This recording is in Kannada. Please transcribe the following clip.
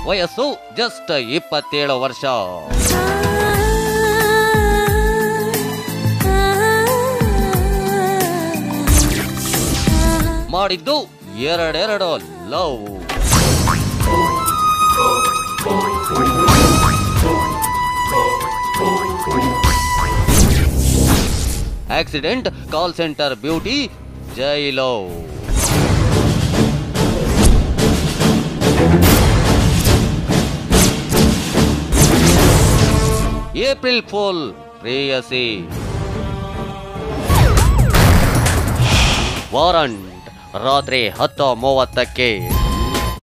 ವಯಸ್ಸು ಜಸ್ಟ್ ಇಪ್ಪತ್ತೇಳು ವರ್ಷ ಮಾಡಿದ್ದು ಎರಡೆರಡು love accident call centre beauty ಜೈಲೋ ಏಪ್ರಿಲ್ ಫುಲ್ ಪ್ರೇಯಸಿ ವಾರಂಟ್ ರಾತ್ರಿ ಹತ್ತು ಮೂವತ್ತಕ್ಕೆ